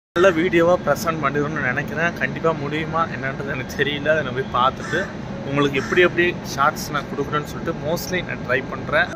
நல்ல வீடியோவாக ப்ரெசென்ட் பண்ணிடணும்னு நினைக்கிறேன் கண்டிப்பாக முடியுமா என்னன்றது எனக்கு தெரியல அதை நான் போய் பார்த்துட்டு உங்களுக்கு எப்படி எப்படி ஷார்ட்ஸ் நான் கொடுக்குறேன்னு சொல்லிட்டு மோஸ்ட்லி நான் ட்ரை பண்ணுறேன்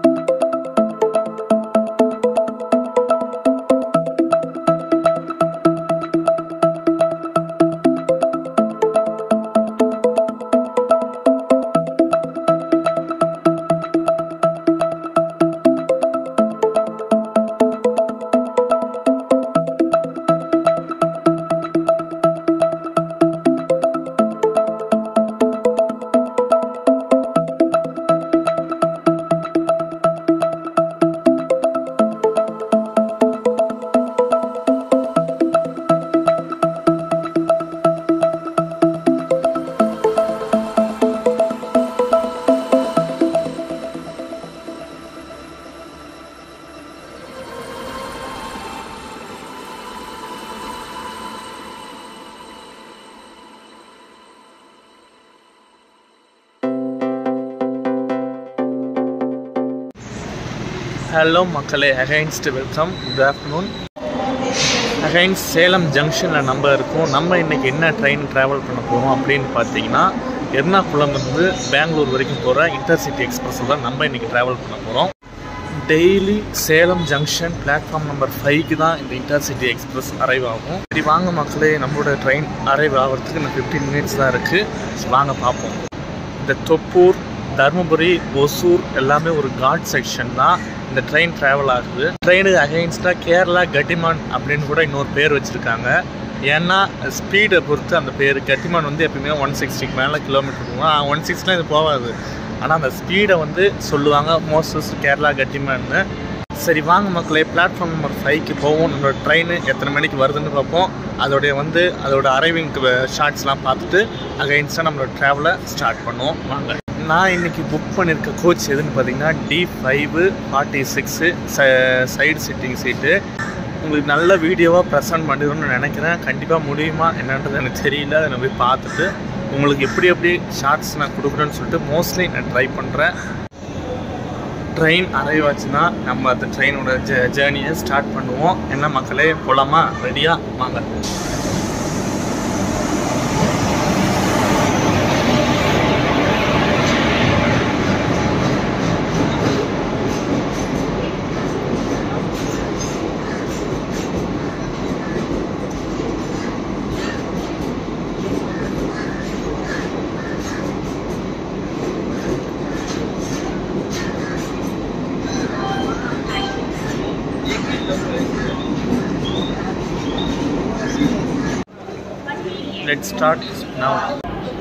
ஹலோ மக்களே again welcome good afternoon again Salem ஜங்ஷனில் நம்ம இருக்கோம் நம்ம இன்றைக்கி என்ன ட்ரெயின் ட்ராவல் பண்ண போகிறோம் அப்படின்னு பார்த்தீங்கன்னா எர்ணாகுளம்லேருந்து பெங்களூர் வரைக்கும் போகிற இன்டர்சிட்டி எக்ஸ்பிரஸில் தான் நம்ம இன்றைக்கி ட்ராவல் பண்ண போகிறோம் daily Salem junction platform number ஃபைவ்க்கு தான் இந்த இன்டர்சிட்டி எக்ஸ்பிரஸ் அரைவ் ஆகும் சரி வாங்க மக்களே நம்மளோட ட்ரெயின் அரைவ் ஆகிறதுக்கு இன்னும் ஃபிஃப்டீன் மினிட்ஸ் தான் இருக்குது வாங்க பார்ப்போம் இந்த தொப்பூர் தருமபுரி ஒசூர் எல்லாமே ஒரு காட் செக்ஷன் தான் இந்த ட்ரெயின் ட்ராவல் ஆகுது ட்ரெயினுக்கு அகைன்ஸ்டாக கேரளா கட்டிமான் அப்படின்னு கூட இன்னொரு பேர் வச்சுருக்காங்க ஏன்னா ஸ்பீடை பொறுத்து அந்த பேர் கட்டிமான் வந்து எப்பயுமே ஒன் சிக்ஸ்டிக்கு மேலே கிலோமீட்டர் போகும் ஒன் சிக்ஸ்டிலாம் இது போகாது ஆனால் அந்த ஸ்பீடை வந்து சொல்லுவாங்க மோஸ்டஸ் கேரளா கட்டிமான்னு சரி வாங்க மக்களே பிளாட்ஃபார்ம் நம்பர் ஃபைவ்க்கு போவோம் நம்மளோட ட்ரெயின் எத்தனை மணிக்கு வருதுன்னு பார்ப்போம் அதோடைய வந்து அதோட அரைவிங் ஷார்ட்ஸ்லாம் பார்த்துட்டு அகைன்ஸ்டாக நம்மளோட ட்ராவலை ஸ்டார்ட் பண்ணுவோம் வாங்க நான் இன்றைக்கி புக் பண்ணியிருக்க கோச் எதுன்னு பார்த்தீங்கன்னா D five forty six side sitting seat உங்களுக்கு நல்ல வீடியோவாக ப்ரெசென்ட் பண்ணிடணும்னு நினைக்கிறேன் கண்டிப்பாக முடியுமா என்னன்றது எனக்கு தெரியல அதை நான் போய் பார்த்துட்டு உங்களுக்கு எப்படி எப்படி ஷார்ட்ஸ் நான் கொடுக்குறேன்னு சொல்லிட்டு மோஸ்ட்லி நான் ட்ரை பண்ணுறேன் ட்ரெயின் அரைவ் ஆச்சுன்னா நம்ம அந்த ட்ரெயினோட ஜ ஜேர்னியை ஸ்டார்ட் பண்ணுவோம் என்ன மக்களே போலாமா ரெடியாக வாங்க let's start now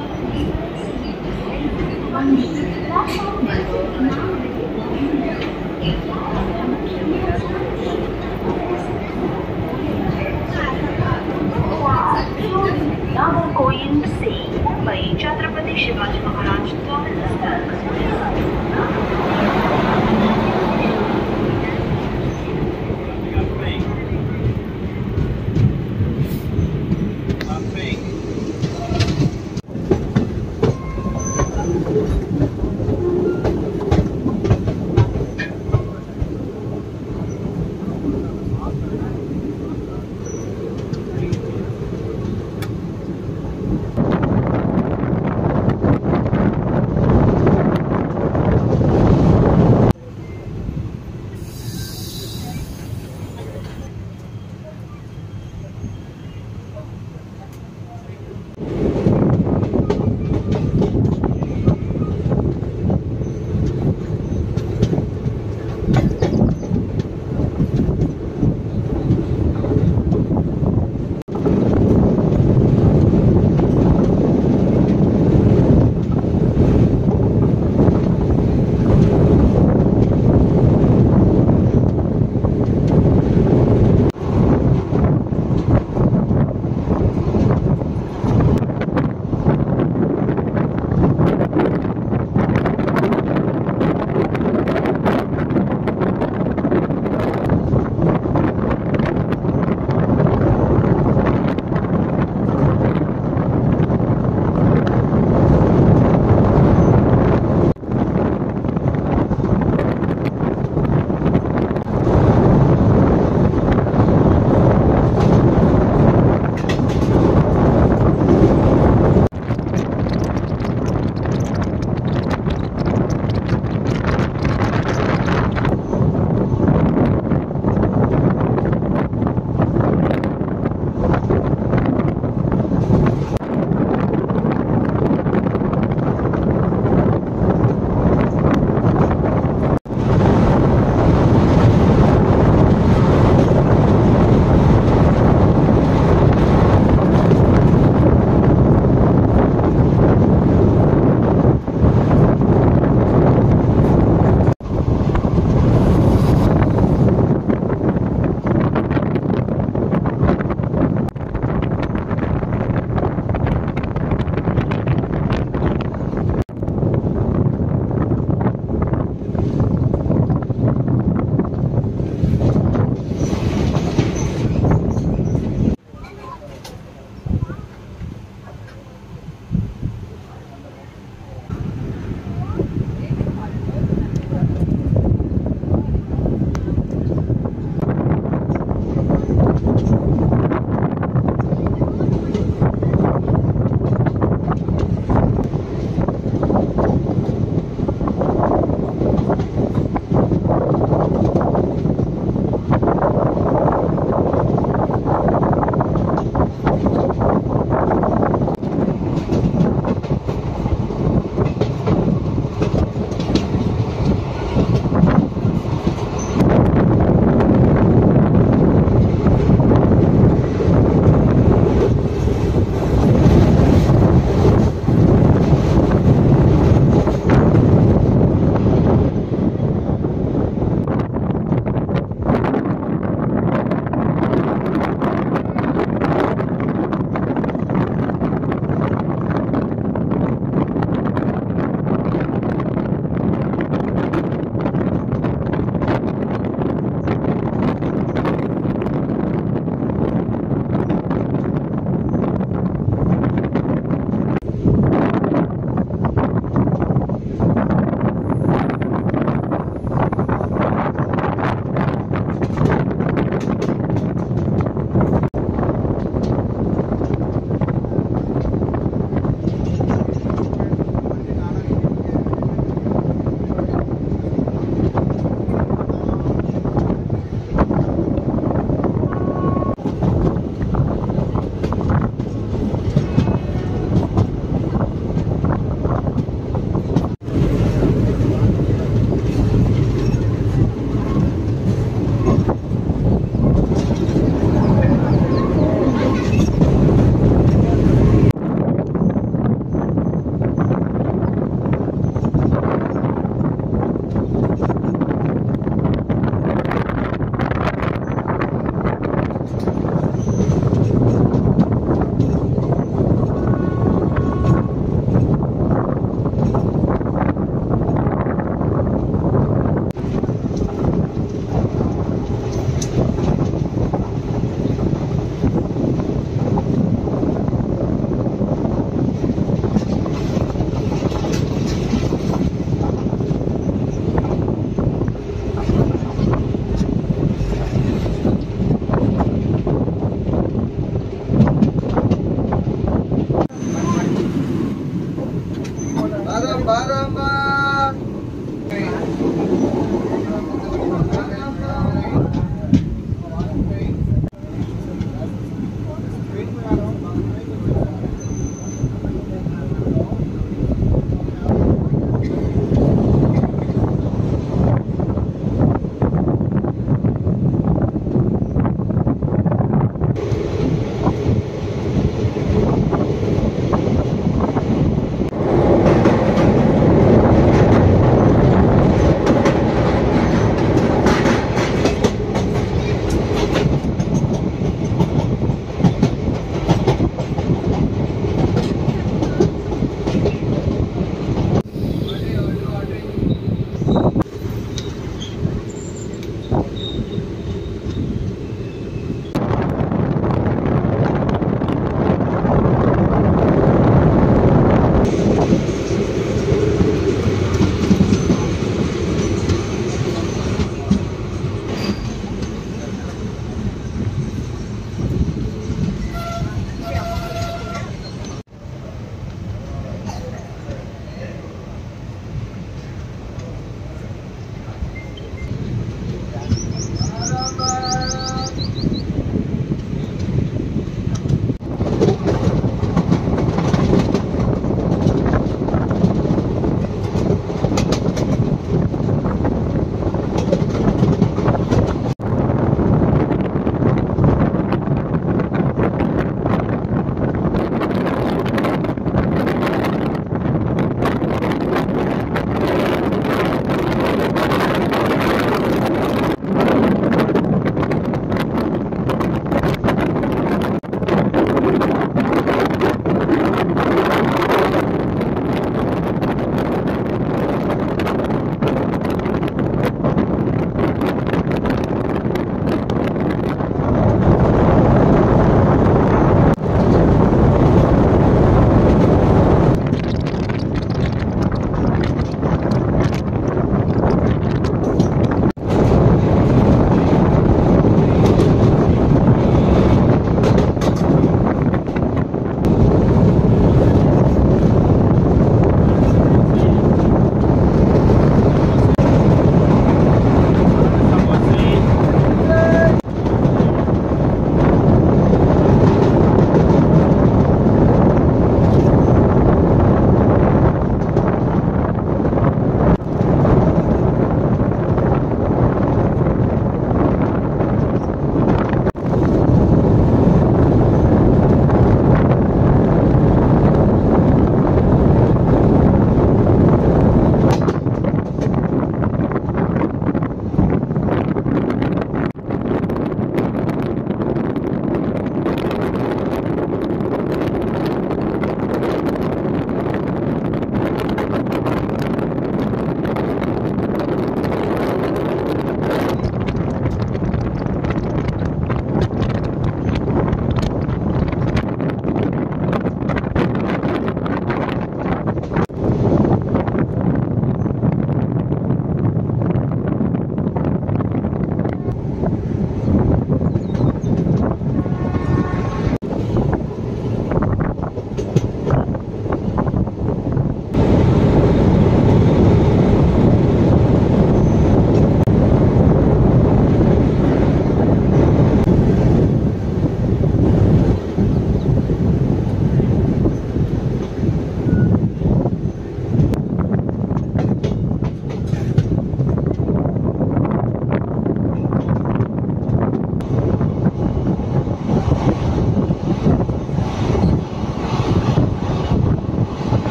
नागरकोइल से मुंबई छत्रपति शिवाजी महाराज टर्मिनस तक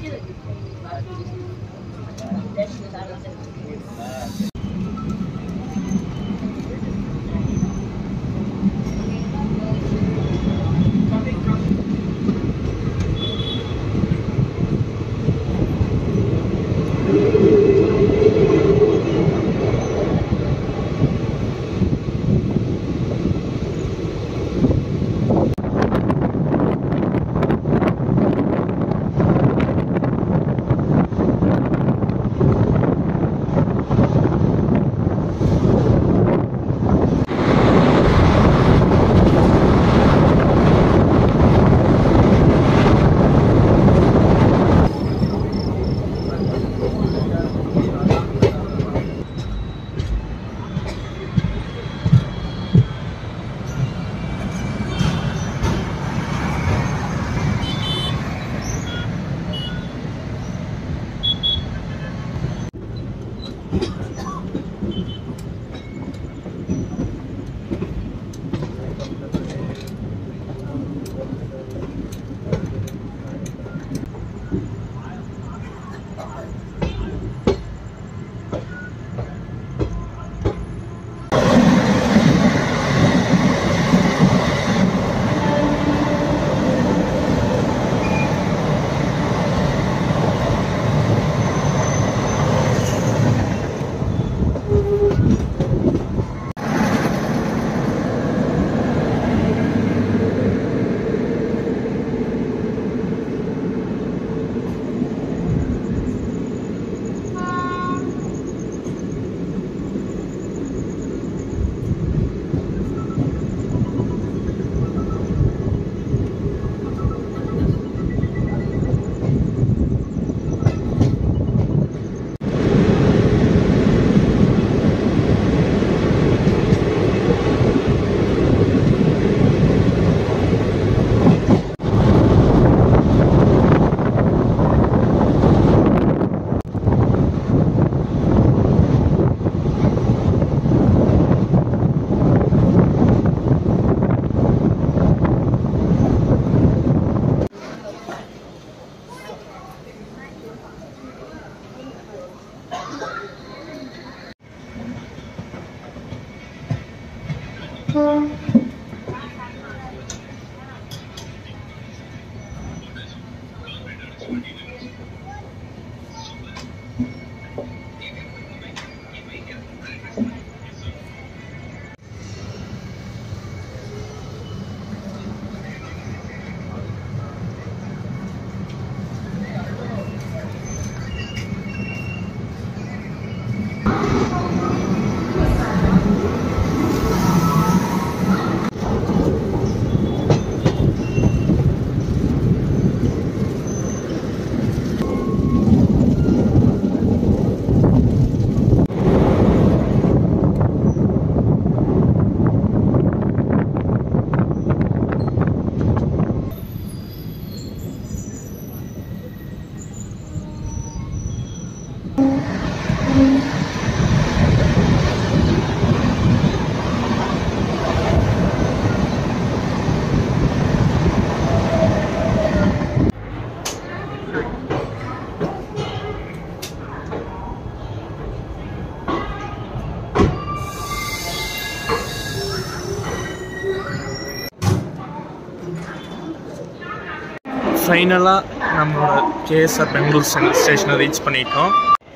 ஃபைனலாக நம்மளோட கேஎஸ்ஆர் பெங்களூர் சென்ட்ரல் ஸ்டேஷனை ரீச் பண்ணிட்டோம்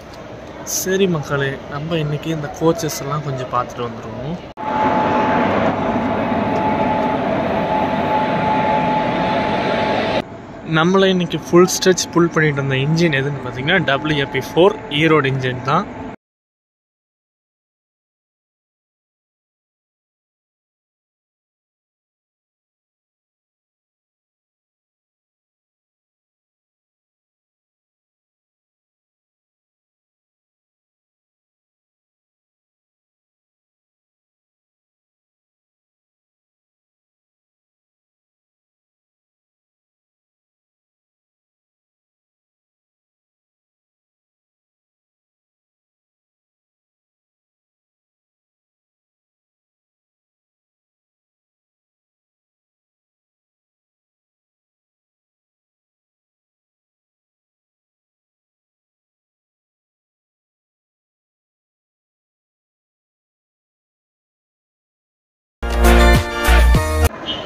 சரி மக்களே நம்ம இன்னைக்கு இந்த கோச்சஸ் எல்லாம் கொஞ்சம் பார்த்துட்டு வந்துடுவோம் நம்மளை இன்னைக்கு ஃபுல் ஸ்ட்ரெச் புல் பண்ணிட்டு இருந்த இன்ஜின் எதுன்னு பார்த்தீங்கன்னா டபிள்யூஎப்பி ஃபோர் ஈரோடு இன்ஜின் தான்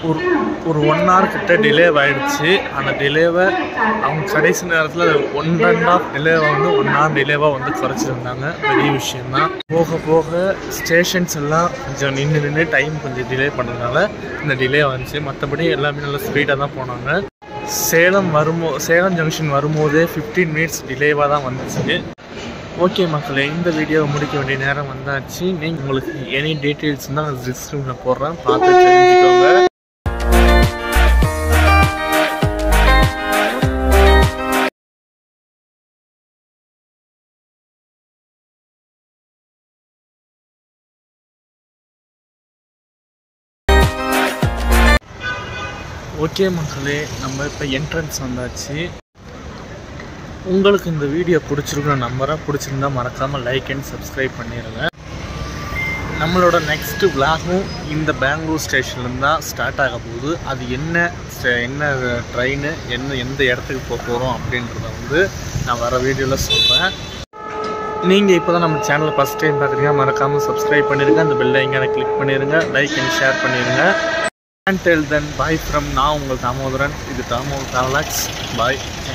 ஒரு ஒரு ஒன் ஹவர் கிட்ட டிலே ஆயிடுச்சு அந்த டிலேவை அவங்க கடைசி நேரத்தில் ஒன் அண்ட் ஆஃப் டிலேவை வந்து ஒன் ஹவர் டிலேவாக வந்து குறைச்சிருந்தாங்க பெரிய விஷயம்தான் போக போக ஸ்டேஷன்ஸ் எல்லாம் கொஞ்சம் நின்று நின்று டைம் கொஞ்சம் டிலே பண்ணதுனால இந்த டிலே வந்துச்சு மற்றபடி எல்லாமே நல்லா ஸ்பீடாக தான் போனாங்க சேலம் வரும்போ சேலம் ஜங்ஷன் வரும்போதே ஃபிஃப்டீன் மினிட்ஸ் டிலேவாக தான் வந்துச்சு ஓகே மக்களே இந்த வீடியோவை முடிக்க வேண்டிய நேரம் வந்தாச்சு நீங்கள் உங்களுக்கு எனி டீட்டெயில்ஸ் தான் நான் டிஸ்கிரிப்ஷனில் போடுறேன் பார்த்து தெரிஞ்சுக்கோங்க ஓகே மக்களே நம்ம இப்போ என்ட்ரன்ஸ் வந்தாச்சு உங்களுக்கு இந்த வீடியோ பிடிச்சிருக்குன்னு நம்புறேன் பிடிச்சிருந்தா மறக்காமல் லைக் அண்ட் சப்ஸ்கிரைப் பண்ணிடுங்க நம்மளோட நெக்ஸ்ட்டு விலாகும் இந்த பெங்களூர் ஸ்டேஷன்லேருந்து தான் ஸ்டார்ட் ஆக போகுது அது என்ன ஸ்ட- என்ன ட்ரெயின் என்ன எந்த இடத்துக்கு போக போகிறோம் அப்படின்றத வந்து நான் வர வீடியோவில் சொல்கிறேன் நீங்கள் இப்போ தான் நம்ம சேனலை ஃபஸ்ட் டைம் பார்க்குறீங்க மறக்காமல் சப்ஸ்கிரைப் பண்ணிடுங்க அந்த பெல்லை எங்கே கிளிக் பண்ணிடுங்க லைக் அண்ட் ஷேர் பண்ணிடுங்க and tell then bye from நான் உங்கள் தாமோதரன் இது தாமோ தாலாக்ஸ் பாய்